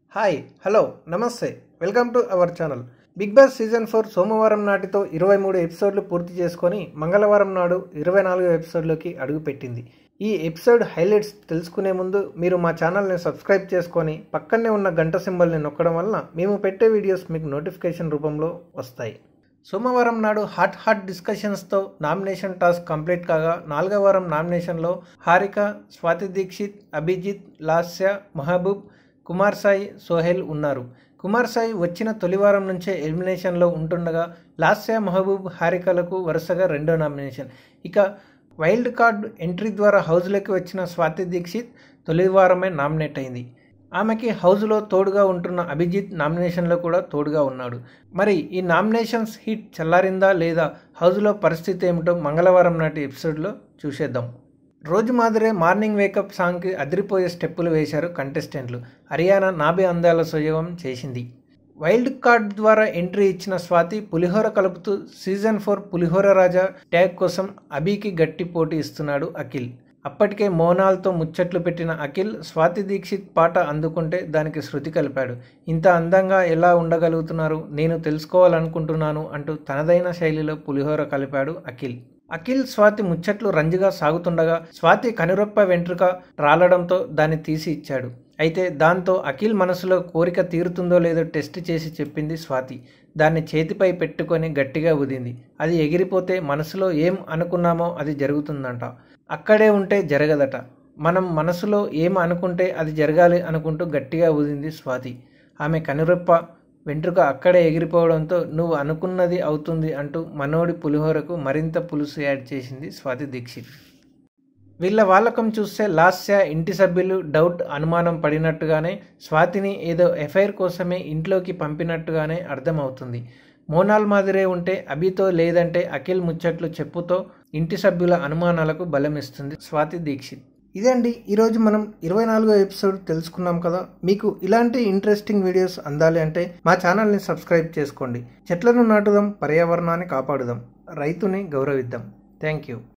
hi hello నమస్తే welcome to our channel Bigg Boss season four సోమవారం నాటితో ఇరవై మూడు ఎపిసోడ్లు పూర్తి చేసుకొని మంగళవారం నాడు ఇరవై నాలుగు ఎపిసోడ్లోకి అడుగుపెట్టింది ఈ ఎపిసోడ్ హైలైట్స్ తెలుసుకునే ముందు మీరు మా ఛానల్ని సబ్స్క్రైబ్ చేసుకొని పక్కనే ఉన్న గంట సింబల్ని నొక్కడం వలన మేము పెట్టే వీడియోస్ మీకు నోటిఫికేషన్ రూపంలో వస్తాయి సోమవారం నాడు హాట్ హాట్ డిస్కషన్స్తో నామినేషన్ టాస్క్ కంప్లీట్ కాగా నాలుగవ వారం నామినేషన్లో హారిక స్వాతి దీక్షిత్ అభిజిత్ లాస్య మహబూబ్ కుమార్ సాయి సోహెల్ ఉన్నారు కుమార్ సాయి వచ్చిన తొలి వారం నుంచే ఎలిమినేషన్లో ఉంటుండగా లాస్య మహబూబ్ హారికలకు వరుసగా రెండో నామినేషన్ ఇక వైల్డ్ కార్డ్ ఎంట్రీ ద్వారా హౌస్లోకి వచ్చిన స్వాతి దీక్షిత్ తొలి వారమే నామినేట్ అయింది ఆమెకి హౌస్లో తోడుగా ఉంటున్న అభిజిత్ నామినేషన్లో కూడా తోడుగా ఉన్నాడు మరి ఈ నామినేషన్స్ హిట్ చల్లారిందా లేదా హౌస్లో పరిస్థితి ఏమిటో మంగళవారం నాటి ఎపిసోడ్లో చూసేద్దాం రోజు మాదిరే మార్నింగ్ వేకప్ సాంగ్కి అదిరిపోయే స్టెప్పులు వేశారు కంటెస్టెంట్లు హర్యానా నాభి అందాల సుయోగం చేసింది వైల్డ్ కార్డ్ ద్వారా ఎంట్రీ ఇచ్చిన స్వాతి పులిహోర కలుపుతూ సీజన్ ఫోర్ పులిహోర రాజా ట్యాగ్ కోసం అభికి గట్టి పోటీ ఇస్తున్నాడు అఖిల్ అప్పటికే మోనాల్తో ముచ్చట్లు పెట్టిన అఖిల్ స్వాతి దీక్షిత్ పాట అందుకుంటే దానికి శృతి కలిపాడు ఇంత అందంగా ఎలా ఉండగలుగుతున్నారు నేను తెలుసుకోవాలనుకుంటున్నాను అంటూ తనదైన శైలిలో పులిహోర కలిపాడు అఖిల్ అఖిల్ స్వాతి ముచ్చట్లు రంజుగా సాగుతుండగా స్వాతి కనురొప్ప వెంట్రుక రాలడంతో దాన్ని తీసి ఇచ్చాడు అయితే దాంతో అఖిల్ మనసులో కోరిక తీరుతుందో లేదో టెస్ట్ చేసి చెప్పింది స్వాతి దాన్ని చేతిపై పెట్టుకొని గట్టిగా ఉదింది అది ఎగిరిపోతే మనసులో ఏం అనుకున్నామో అది జరుగుతుందంట అక్కడే ఉంటే జరగదట మనం మనసులో ఏం అనుకుంటే అది జరగాలి అనుకుంటూ గట్టిగా ఊదింది స్వాతి ఆమె కనురెప్ప వెంట్రుక అక్కడే ఎగిరిపోవడంతో నువ్వు అనుకున్నది అవుతుంది అంటూ మనోడి పులిహోరకు మరింత పులుసు యాడ్ చేసింది స్వాతి దీక్షిత్ వీళ్ళ వాళ్ళకం చూస్తే లాస్య ఇంటి సభ్యులు డౌట్ అనుమానం పడినట్టుగానే స్వాతిని ఏదో ఎఫ్ఐఆర్ కోసమే ఇంట్లోకి పంపినట్టుగానే అర్థమవుతుంది మోనాల్ మాదిరే ఉంటే అభితో లేదంటే అఖిల్ ముచ్చట్లు చెప్పుతో ఇంటి సభ్యుల అనుమానాలకు బలమిస్తుంది స్వాతి దీక్షిత్ ఇదండి ఈరోజు మనం ఇరవై నాలుగో ఎపిసోడ్ తెలుసుకున్నాం కదా మీకు ఇలాంటి ఇంట్రెస్టింగ్ వీడియోస్ అందాలి అంటే మా ఛానల్ని సబ్స్క్రైబ్ చేసుకోండి చెట్లను నాటుదాం పర్యావరణాన్ని కాపాడుదాం రైతుని గౌరవిద్దాం థ్యాంక్ యూ